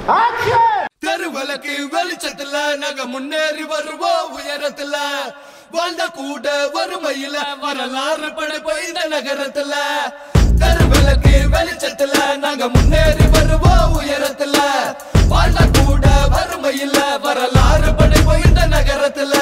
தெருவிளக்கு வெளிச்சத்துல நாங்க முன்னேறி வருவோம் உயரத்துல வாழ்ந்த கூட வறுமையில வரலாறு படைப்ப இந்த நகரத்துல தெருவிளக்கு வெளிச்சத்துல நாங்க முன்னேறி வருவோம் உயரத்துல வாழ்ந்த கூட வறுமையில வரலாறு படைப்ப இந்த நகரத்துல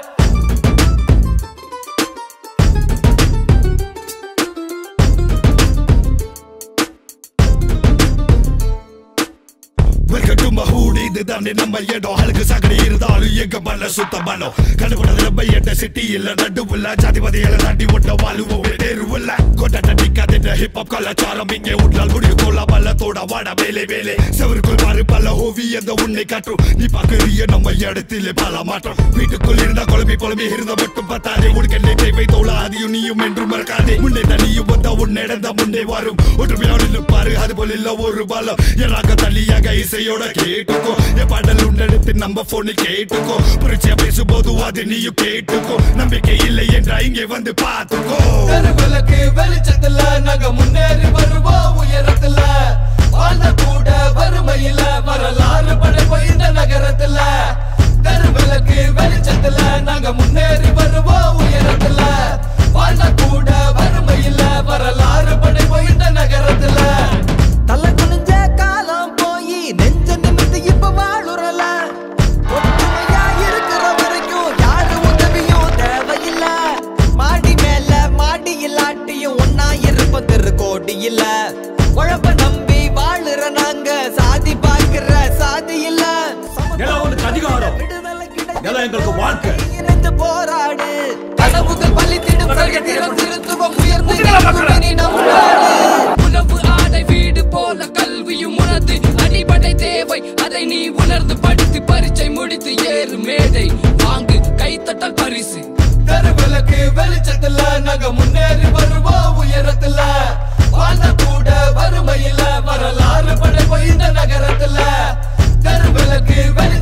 வெல்கம் டு மஹூட் இதுதானே நம்ம இடம் அழகு சாக்கடை இருந்தாலும் எங்க மல்ல சுத்த மனம் கண்டுபிடாத நம்ம எட்ட சிட்டி இல்ல நடுவுல ஜாதிபதிகளை தாண்டி ஒட்ட வாழுவோம் நேருவுல கொண்டாட்ட நிக்காத ஹிப் ஹாப் கலாச்சாரம் இங்கே உன்னால் முடியும் கொள்ள பல்லத்தோட வாட வேலை வேலை செவருக்குள் மாறு பல ஓவியந்த உன்னை காட்டும் நீ பாக்குறிய நம்ம இடத்திலே பல மாற்றம் வீட்டுக்குள் இருந்தா குழம்பி குழம்பி இருந்த மட்டும் பத்தாதே உனக்கு என்னை தேவை தோழா அதையும் நீயும் என்றும் மறக்காதே முன்னே தனியும் வந்தா உன் நடந்த முன்னே வரும் ஒற்றுமையோடு நிற்பாரு அது போல இல்ல ஒரு பலம் எனக்கு தள்ளியாக இசையோட கேட்டுக்கோ என் பாடல் உன்னெடுத்து நம்ம போனில் கேட்டுக்கோ புரிச்சியா பேசும்போது அது நீயும் கேட்டுக்கோ நம்பிக்கை இல்லை என்றா இங்கே வந்து பார்த்துக்கோ தெருவிளக்கு வெளிச்சத்துல நாங்க முன்னேறி வருவோம் உயரத்துல வாழ்ந்த கூட வறுமையில வரலாறு படைப்ப இந்த நகரத்துல தெருவிளக்கு வெளிச்சத்துல நாங்க முன்னேறி வருவோம் உயரத்துல வாழ்ந்த கூட வறுமையில வரலாறு படைப்ப இந்த நகரத்துல தலை குனிஞ்ச காலம் போய் நெஞ்ச நிமித்து இப்ப வாழுறல ஒற்றுமையா இருக்கிற வரைக்கும் யாரு உதவியும் தேவையில்ல மாடி மேல மாடி இல்லாட்டியும் ஒன்னா இருப்போம் தெரு கோடி இல்ல உழப்ப நம்பி வாழுற நாங்க சாதி பார்க்கிற சாதி இல்ல நிலம் உனக்கு அதிகாரம். விடுதலை கிடைக்க நிலம் எங்களுக்கு வாழ்க்கை. இணைந்து போராடு கனவுகள் பள்ளித்திடும் பிரகத்திரம் திருத்துவம் உயர்ந்து உங்களை மக்களை. இனி நம் நாடு உணவு ஆடை வீடு போல கல்வியும் உனது அடிப்படை தேவை அதை நீ உணர்ந்து படித்து பரீட்சை முடித்து ஏறு மேடை வாங்கு கைத்தட்டல் பரிசு தெருவிளக்கு வெளிச்சத்துல நாங்க முன்னேறி வருவோம் உயரத்துல வாழ்ந்த கூட வறுமையில வரலாறு படைப்ப இந்த நகரத்துல தெருவிளக்கு வெளி